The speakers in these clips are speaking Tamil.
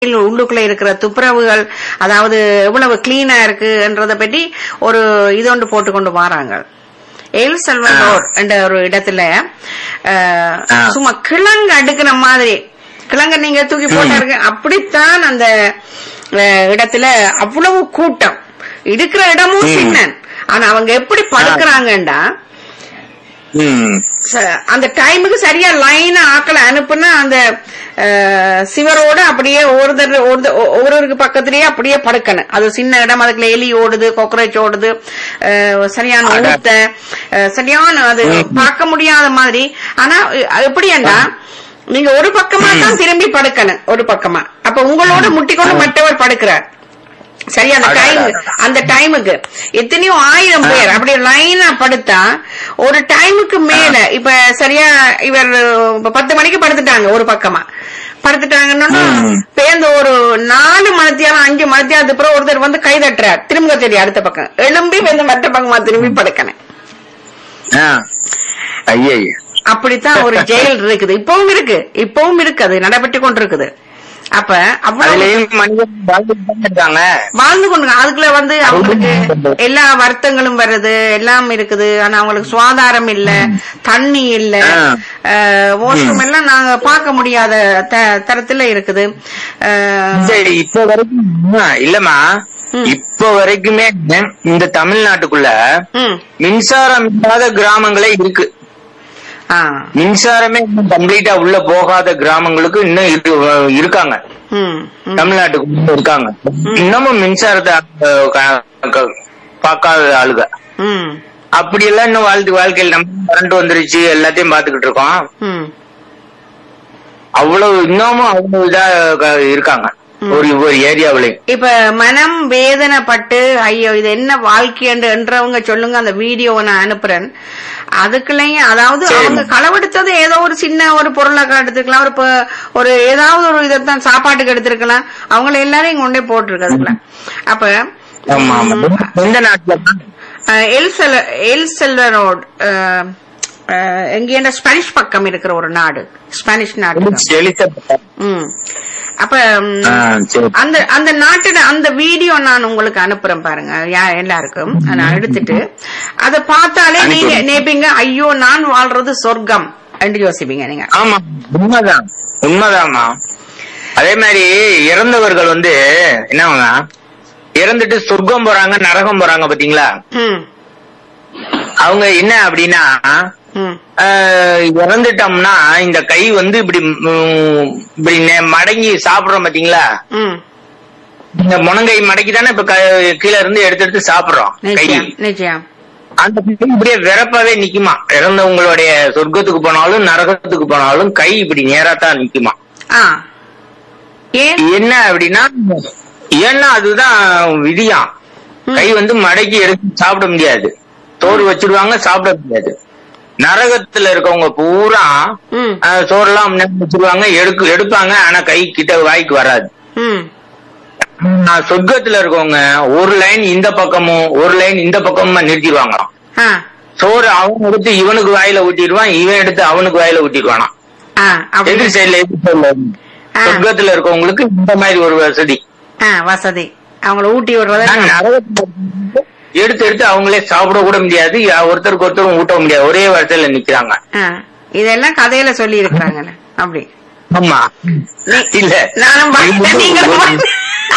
உள்ளுக்குள்ள இருக்கிற துப்புரவுகள் அதாவது எவ்வளவு கிளீனா இருக்குன்றத பற்றி ஒரு இது ஒன்று போட்டு கொண்டு வராங்க எல் செல்வனோர் என்ற ஒரு இடத்துல அஹ், ஆ. சும்மா கிழங்கு அடுக்கிற மாதிரி கிழங்க நீங்க தூக்கி போட்டாருங்க அப்படித்தான் அந்த அஹ், இடத்துல அவ்வளவு கூட்டம் இருக்கிற இடமும் ம். சின்ன ஆனா அவங்க எப்படி படுக்கிறாங்கண்டா ம் ச- அந்த டைமுக்கு சரியா லைனா ஆக்களை அனுப்புனா அந்த அஹ், சிவரோட அப்படியே ஒருத்தர் ஒருத்தர் ஒ- ஒருவருக்கு பக்கத்திலேயே அப்படியே படுக்கணும் அது சின்ன இடம் அதுக்குள்ள எலி ஓடுது காக்ரோச் ஓடுது அஹ், சரியான அட. ஊத்த அஹ், சரியான அது ம். பார்க்க முடியாத மாதிரி ஆனா அஹ், எப்படின்னா நீங்க ஒரு பக்கமா தான் திரும்பி படுக்கணும் ஒரு பக்கமா அப்ப உங்களோட முட்டிக்கொண்டு மற்றவர் படுக்கிறார் சரி அந்த அட, டைம் அட, அட. அந்த டைமுக்கு எத்தனையோ ஆயிரம் பேர் அப்படி லைனா படுத்தா ஒரு டைமுக்கு மேல இப்ப சரியா இவர் இப்ப பத்து மணிக்கு படுத்துட்டாங்க ஒரு பக்கமா படுத்துட்டாங்கன்னா ம். பேர்ந்து ஒரு நாலு மணித்தியாலம் அஞ்சு மணித்தியாலத்துக்கு அப்புறம் ஒருத்தர் வந்து கை தட்டுறார் திரும்ப தெரியும் அடுத்த பக்கம் எழும்பி வந்து மற்ற பக்கமா திரும்பி படுக்கணும் ஆ ஐயா அப்படித்தான் ஒரு ஜெயில் இருக்குது இப்பவும் இருக்கு இப்பவும் இருக்கு அது நடைபெற்று கொண்டிருக்குது அப்ப அவ்வளவு அதுலயும் மனிதன் வாழ்ந்துட்டு தானே இருக்காங்க வாழ்ந்து கொண்டு அதுக்குள்ள வந்து அவங்களுக்கு எல்லா வருத்தங்களும் வருது எல்லாம் இருக்குது ஆனா அவங்களுக்கு சுகாதாரம் இல்ல தண்ணி இல்ல ஆ. வாஷ்ரூம் எல்லாம் நாங்க பார்க்க முடியாத த- தரத்துல இருக்குது அஹ், சரி இப்ப வரைக்கும் ஆ, இல்லம்மா ம். இப்ப வரைக்குமே இந்த தமிழ்நாட்டுக்குள்ள ம், மின்சாரம் இல்லாத கிராமங்களே இருக்கு ஆ, மின்சாரமே இன்னும் கம்ப்ளீட்டா உள்ள போகாத கிராமங்களுக்கு இன்னும் இரு- இருக்காங்க ம், ம், தமிழ்நாட்டுக்கு இருக்காங்க இன்னமும் மின்சாரத்தை அஹ், க- க- பார்க்காத ஆளுங்க ம், அப்படி எல்லாம் இன்னும் வாழ்த்து வாழ்க்கையில் நம்ம கரண்ட் வந்துருச்சு எல்லாத்தையும் பாத்துக்கிட்டு இருக்கோம் ம், அவ்வளவு இன்னமும் அவ்வளவு இதா க- இருக்காங்க ஒரு ஒரு ஏரியாவிலையும் இப்ப மனம் வேதனைப்பட்டு ஐயோ இது என்ன வாழ்க்கை என்று என்றவங்க சொல்லுங்க அந்த வீடியோவை நான் அனுப்புறேன் அதுக்குள்ளயும் அதாவது சரி. அவங்க களவெடுத்தது ஏதோ ஒரு சின்ன ஒரு பொருளை எடுத்துக்கலாம் ஒரு ப- ஒரு ஏதாவது ஒரு இதைத்தான் சாப்பாட்டுக்கு எடுத்திருக்கலாம் அவங்கள எல்லாரையும் கொண்டே போட்டிருக்கு அப்ப ஆமா ஆமா எந்த நாட்டுல அஹ், எல் செல் எல் செல்வரோட் எங்கேண்ட ஸ்பானிஷ் பக்கம் இருக்கிற ஒரு நாடு ஸ்பானிஷ் நாடு எலிசபெத் ம் அப்ப ம், ஆ, சரி. அந்த அந்த நாட்டுல அந்த வீடியோ நான் உங்களுக்கு அனுப்புறேன் பாருங்க யா- எல்லாருக்கும் நான் எடுத்துட்டு அத பார்த்தாலே அனுப்பி நீங்க விடுங்க. நினைப்பீங்க ஐயோ நான் வாழ்றது சொர்க்கம் என்று யோசிப்பீங்க நீங்க ஆமா உண்மைதான் உண்மைதாம்மா அதே மாதிரி இறந்தவர்கள் வந்து என்னவங்க இறந்துட்டு சொர்க்கம் போறாங்க நரகம் போறாங்க பாத்தீங்களா ம் அவங்க என்ன அப்படின்னா ம் ஆஹ், இறந்துட்டோம்னா இந்த கை வந்து இப்படி ம், இப்படி நெ- மடங்கி சாப்பிடுறோம் பாத்தீங்களா ம் இந்த முனங்கை மடக்கி தானே இப்ப க- கீழ இருந்து எடுத்து எடுத்து சாப்பிடுறோம் கை நிச்சயம் நிச்சயம் அந்த கை இப்படியே விறப்பாவே நிக்குமா இறந்தவங்களுடைய சொர்க்கத்துக்கு போனாலும் நரகத்துக்கு போனாலும் கை இப்படி நேரா தான் நிக்குமா ஆ ஏன் என்ன அப்படின்னா ஏன்னா அதுதான் விதியா ம். கை வந்து மடக்கி எடுத்து சாப்பிட முடியாது சோறு வச்சிருவாங்க சாப்பிட முடியாது நரகத்துல இருக்கவங்க பூரா ம் அஹ், சோறெல்லாம் முன்னாடி வச்சிருவாங்க எடுக்கு எடுப்பாங்க ஆனா கை கிட்ட வாய்க்கு வராது ம் நான் சொர்க்கத்துல இருக்கவங்க ஒரு லைன் இந்த பக்கமும் ஒரு லைன் இந்த பக்கமும் நிறுத்திடுவாங்களாம் ஆ சோறு அவன் எடுத்து இவனுக்கு வாயில ஊட்டிடுவான் இவன் எடுத்து அவனுக்கு வாயில ஊட்டிடுவானா ஆ அப்படி எதிர் சைடுல எதிர் சைடுல ஆ. சொர்க்கத்துல இருக்கவங்களுக்கு இந்த மாதிரி ஒரு வசதி ஆ வசதி அவங்கள ஊட்டி விடுறத நாங்க நரகத்துல இருக்கும்போது எடுத்து எடுத்து அவங்களே சாப்பிட கூட முடியாது யா- ஒருத்தருக்கு ஒருத்தரும் ஊட்ட முடியாது ஒரே வரிசையில நிக்கிறாங்க ஆ, இதெல்லாம் கதையில சொல்லி இருக்கிறாங்கல்ல அப்படி ஆமா நீ- இல்ல நானும் பார்த்தேன், நீங்களும் பார்த்தேன்.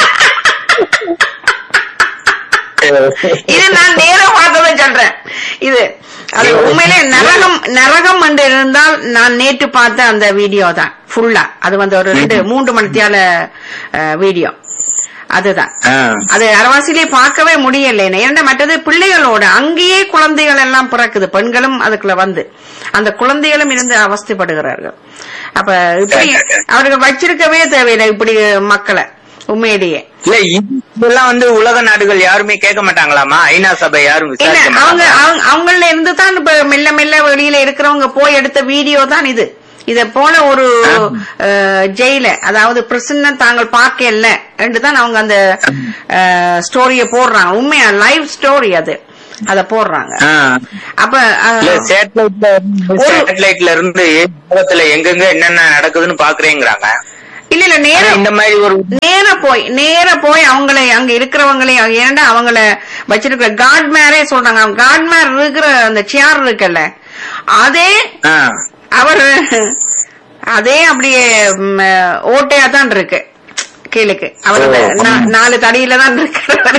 இது நான் நேரம் பார்த்ததை சொல்றேன் இது அது உண்மையிலே நரகம் நரகம் என்று இருந்தால் நான் நேற்று பார்த்த அந்த வீடியோ தான் ஃபுல்லா அது வந்து ஒரு ரெண்டு மூன்று மணித்தியால வீடியோ அதுதான் ஆ. அது அரவாசிலே பார்க்கவே முடியல ஏன்னா மற்றது பிள்ளைகளோட அங்கேயே குழந்தைகள் எல்லாம் பிறக்குது பெண்களும் அதுக்குள்ள வந்து அந்த குழந்தைகளும் இருந்து அவஸ்தைப்படுகிறார்கள் அப்ப இப்படி அவர்கள் வச்சிருக்கவே தேவையில்லை இப்படி மக்களை உண்மையிலேயே இல்ல இதெல்லாம் வந்து உலக நாடுகள் யாருமே கேட்க மாட்டாங்களாமா ஐநா சபை யாரும் இல்ல விசாரிக்க அவங்க மாட்டாங்களா? அவங்க- அவங்கள இருந்து தான் இப்ப மெல்ல மெல்ல வெளியில இருக்கிறவங்க போய் எடுத்த வீடியோ தான் இது இத போல ஒரு ஜெயில அதாவது பிரசன்ன தாங்கள் பார்க்கல என்று தான் அவங்க அந்த ஸ்டோரிய போடுறாங்க உண்மையா லைவ் ஸ்டோரி அது அத போடுறாங்க ஆ. அப்ப அஹ், இல்ல சேட்டலைட்ல சேட்டலைட்ல இருந்து உலகத்துல எங்கெங்க என்னென்ன நடக்குதுன்னு பாக்குறேங்கிறாங்க இல்ல இல்ல ஆனா நேர இந்த மாதிரி ஒரு நேர போய் நேர போய் அவங்களை அங்க இருக்கிறவங்களை ஏன்டா அவங்கள வச்சிருக்கிற காட்மேரே சொல்றாங்க காட்மேர் இருக்கிற அந்த சேர் இருக்குல்ல அதே ஆ, அவர் அதே அப்படியே ம், ஓட்டையா தான் இருக்கு கீழுக்கு அவர் ஓ. நா- நாலு தடியில தான் இருக்கிறவர்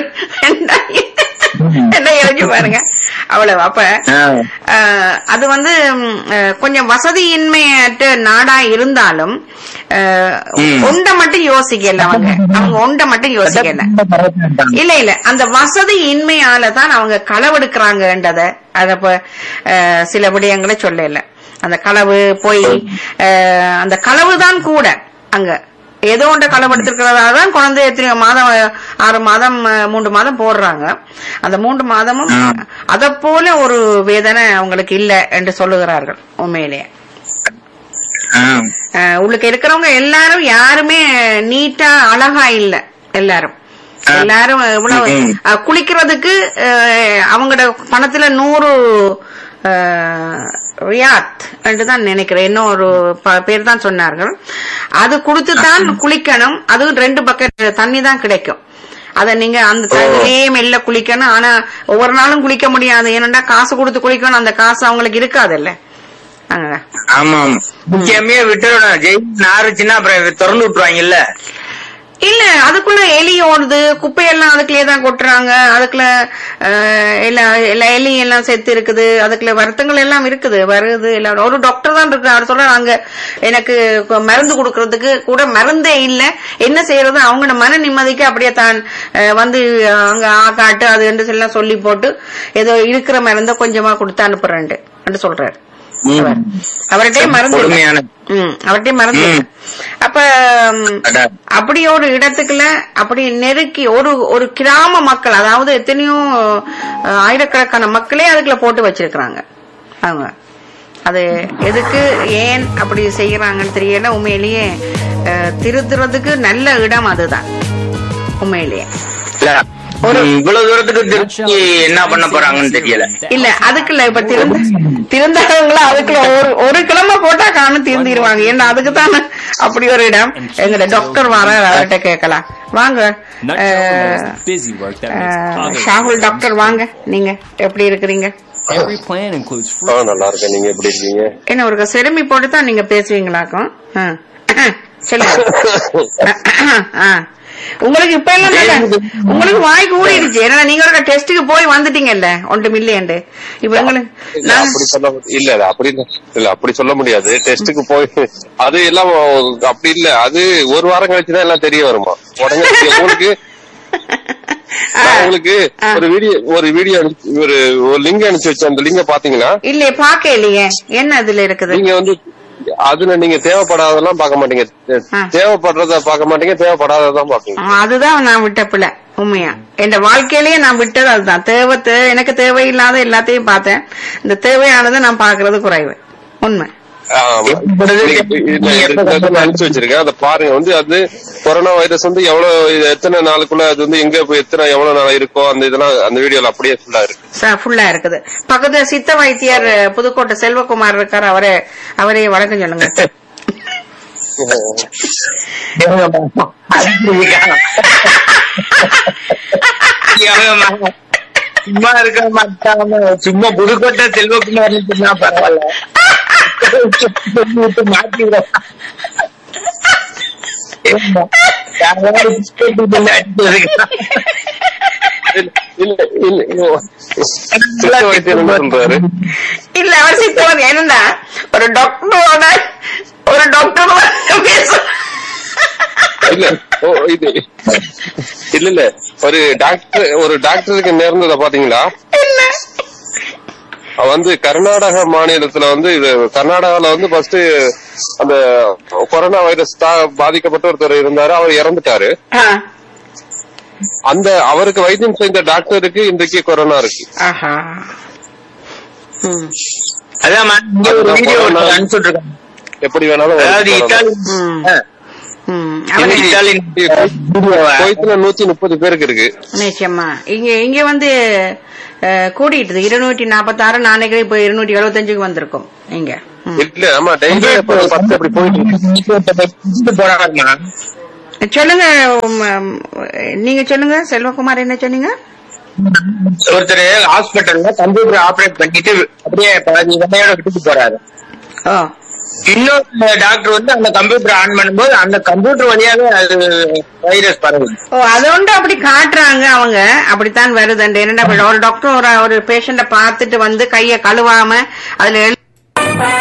என்ன யோசிச்சு பாருங்க அவ்வளவு அப்ப ஆ. அஹ், அது வந்து ம், அஹ், கொஞ்சம் வசதியின்மையற்ற நாடா இருந்தாலும் அஹ், ம். ஒன்றை மட்டும் யோசிக்கல அவங்க அவங்க ஒன்றை மட்டும் யோசிக்கல இல்ல இல்ல அந்த வசதி இன்மையால தான் அவங்க களவெடுக்கிறாங்கன்றத அத இப்ப, அஹ், சில விடயங்களை சொல்லல அந்த களவு போய் அஹ், அந்த களவு தான் கூட அங்க ஏதோ ஒன்றை களவெடுத்திருக்கிறதா தான் குழந்தை எத்தனையோ மாதம் ஆறு மாதம் அஹ், மூன்று மாதம் போடுறாங்க அந்த மூன்று மாதமும் அத போல ஒரு வேதனை அவங்களுக்கு இல்ல என்று சொல்லுகிறார்கள் உண்மையிலேயே ஆ. அஹ், உள்ளுக்கு இருக்கிறவங்க எல்லாரும் யாருமே நீட்டா அழகா இல்ல எல்லாரும் எல்லாரும் இவ்வளவு ம். அஹ், குளிக்கிறதுக்கு அஹ், அவங்களோட பணத்துல நூறு அஹ், ரியாத் என்று தான் நினைக்கிறேன் இன்னும் ஒரு ப- பேர் தான் சொன்னார்கள் அது கொடுத்து தான் குளிக்கணும் அதுவும் ரெண்டு பக்கெட் தண்ணி தான் கிடைக்கும் அத நீங்க அந்த தண்ணியே மெல்ல குளிக்கணும் ஆனா ஒவ்வொரு நாளும் குளிக்க முடியாது ஏனென்றா காசு கொடுத்து குளிக்கணும் அந்த காசு அவங்களுக்கு இருக்காதுல்ல அங்க ஆமா ஆமா முக்கியமே விட்டுறணும் ஜெயில் நாருச்சுன்னா அப்புறம் திறந்து விட்டுருவாங்கல்ல இல்ல அதுக்குள்ள எலி ஓடுது குப்பையெல்லாம் அதுக்குள்ளே தான் கொட்டுறாங்க அதுக்குள்ள அஹ், எல்லா எல்லா எலி எல்லாம் செத்து இருக்குது அதுக்குள்ள வருத்தங்கள் எல்லாம் இருக்குது வருது எல்லாம் ஒரு டாக்டர் தான் இருக்கு அவர் சொல்றாரு அங்க எனக்கு கு- மருந்து கொடுக்கறதுக்கு கூட மருந்தே இல்ல என்ன செய்யறது அவங்களோட மன நிம்மதிக்கு அப்படியே தான் அஹ், வந்து அங்க ஆ காட்டு அது என்று எல்லாம் சொல்லி போட்டு ஏதோ இருக்கிற மருந்த கொஞ்சமா கொடுத்து அனுப்புறேன் சொல்றாரு அவர். அவர்கிட்டயே மருந்து இல்ல. கொடுமையான ம், அவர்கிட்டயே மருந்து இல்ல. ம். அப்ப ம், அதான். அப்படி ஒரு இடத்துக்குள்ள அப்படி நெருக்கி ஒரு ஒரு கிராம மக்கள் அதாவது எத்தனையோ அஹ், ஆயிரக்கணக்கான மக்களே அதுக்குள்ள போட்டு வச்சிருக்கிறாங்க அவங்க அது எதுக்கு ஏன் அப்படி செய்யறாங்கன்னு தெரியல உண்மையிலேயே அஹ், திருத்துறதுக்கு நல்ல இடம் அதுதான் உண்மையிலேயே இல்ல, ம், இவ்வளவு தூரத்துக்கு திருச்சி என்ன பண்ண போறாங்கன்னு தெரியல இல்ல அதுக்குள்ள இப்ப திருந்து திருந்தவங்கள அதுக்குள்ள ஒரு ஒரு கிழமை போட்டா காணும் திருந்திருவாங்க ஏன்னா அதுக்கு தானே அப்படி ஒரு இடம் எங்கட டாக்டர் வர அவர்கிட்ட கேட்கலாம் வாங்க Nutshell uh, is busy work that makes uh, others Shahul doctor வாங்க நீங்க எப்படி இருக்கிறீங்க Every plan includes ஆ fruit. நல்லா இருக்கேன் நீங்க எப்படி இருக்கீங்க என்ன ஒரு செருமி போட்டு தான் நீங்க பேசுவீங்களாக்கும் ஆ. சொல்லுங்க ஆ. உங்களுக்கு இப்ப எல்லாம் நல்ல- உங்களுக்கு வாய் கூடிடுச்சு ஏன்னா நீங்க ஒரு டெஸ்டுக்கு போய் வந்துட்டீங்கல்ல ஒன்று மில்லியண்டு இப்ப எங்களுக்கு இல்ல நாங்க- அப்படி சொல்ல மு- இல்ல இல்ல அப்படி இல்ல. இல்ல அப்படி சொல்ல முடியாது டெஸ்டுக்கு போய் அது எல்லாம் அப்படி இல்ல அது ஒரு வாரம் கழிச்சுதான் எல்லாம் தெரிய வருமா உடனே உங்களுக்கு நான் உங்களுக்கு ஒரு வீடியோ ஒரு வீடியோ ஒரு ஒரு லிங்க் அனுப்பிச்சு வச்சேன் அந்த லிங்க பாத்தீங்கன்னா இல்லையே பாக்க இல்லையே என்ன அதுல இருக்குது நீங்க வந்து அதுல நீங்க தேவைப்படாததெல்லாம் பார்க்க மாட்டீங்க ஆ. தேவைப்படுறத பார்க்க மாட்டீங்க தேவைப்படாததான் பாப்பீங்க ஆ, அதுதான் நான் விட்ட பிள்ளை உண்மையா என் வாழ்க்கையிலேயே நான் விட்டது அதுதான் தேவை தே- எனக்கு தேவையில்லாத எல்லாத்தையும் பார்த்தேன் இந்த தேவையானதை நான் பாக்குறது குறைவு உண்மை ஆமா. நீங்க- இல்ல, இது- இதை நான் அனுப்பிச்சு வச்சிருக்கேன் அதை பாருங்க வந்து அது கொரோனா வைரஸ் வந்து எவ்வளவு இது எத்தனை நாளுக்குள்ள அது வந்து எங்க போய் எத்தனை எவ்வளவு நாள் இருக்கோ அந்த இதெல்லாம் அந்த வீடியோல அப்படியே ஃபுல்லா இருக்கு ஃபுல்லா இருக்குது பக்கத்துல சித்த வைத்தியர் புதுக்கோட்டை செல்வகுமார் இருக்காரு அவரே அவரே வணக்கம் சொல்லுங்க சும்மா இருக்க மாட்டாம சும்மா புதுக்கோட்டை செல்வகுமார் சொன்னா பரவாயில்ல சொல்லிட்டு மாத்திடுறோம். ஏம்மா, யாராவது biscuit இதுல அடிச்சு வைக்கிறா. இல்ல இல்ல இல்ல சித்த வைத்தியர் என்ன சொல்றாரு இல்ல அவர் சித்த வைத்தியர் என்னன்னா ஒரு டாக்டரோட ஒரு டாக்டரோட பேச இல்ல ஓ இது இல்ல இல்ல ஒரு டாக்டர் ஒரு டாக்டருக்கு நேர்ந்ததை பாத்தீங்களா என்ன அவ வந்து கர்நாடக மாநிலத்துல வந்து இது கர்நாடகால வந்து ஃபர்ஸ்ட் அந்த கொரோனா வைரஸ் தா- பாதிக்கப்பட்ட ஒருத்தர் இருந்தாரு அவர் இறந்துட்டாரு ஆ. அந்த அவருக்கு வைத்தியம் செய்த டாக்டருக்கு இன்றைக்கு கொரோனா இருக்கு ஆஹா ம். அதாம்மா, இங்க ஒரு வீடியோ அனுப்பிச்சு விட்டுருக்காங்க. எப்படி வேணாலும் அதாவது வரலாம். இத்தாலி ம். ஆ, ம். இந்த அவரு- இத்தாலி வீடியோவை குவைத்துல நூத்தி முப்பது பேருக்கு இருக்கு நிச்சயமா இங்க இங்க வந்து அஹ், கூடிட்டுது இருநூற்றி நாற்பத்தாறு நாளைக்கு இப்ப இருநூற்றி எழுபத்தஞ்சுக்கு வந்திருக்கும் இங்க இல்ல ஆமா டெய்லி பத்து அப்படி போயிட்டு இருக்கு போறாருமா சொல்லுங்க உம், உம், நீங்க சொல்லுங்க செல்வகுமார் என்ன சொன்னீங்க ஒருத்தர் ஹாஸ்பிட்டல்ல கம்ப்யூட்டர் ஆபரேட் பண்ணிட்டு அப்படியே பாதி வெள்ளையோட விட்டுட்டு போறாரு ஓ இன்னொரு டாக்டர் வந்து அந்த கம்ப்யூட்டர் ஆன் பண்ணும்போது அந்த கம்ப்யூட்டர் வழியாவே அது வைரஸ் பரவுது ஓ அது ஒன்று அப்படி காட்டுறாங்க அவங்க அப்படித்தான் வருது என்னடா ஒரு டாக்டர் ஒரு ஒரு பேஷண்ட பார்த்துட்டு வந்து கைய கழுவாம அதுல எழுதி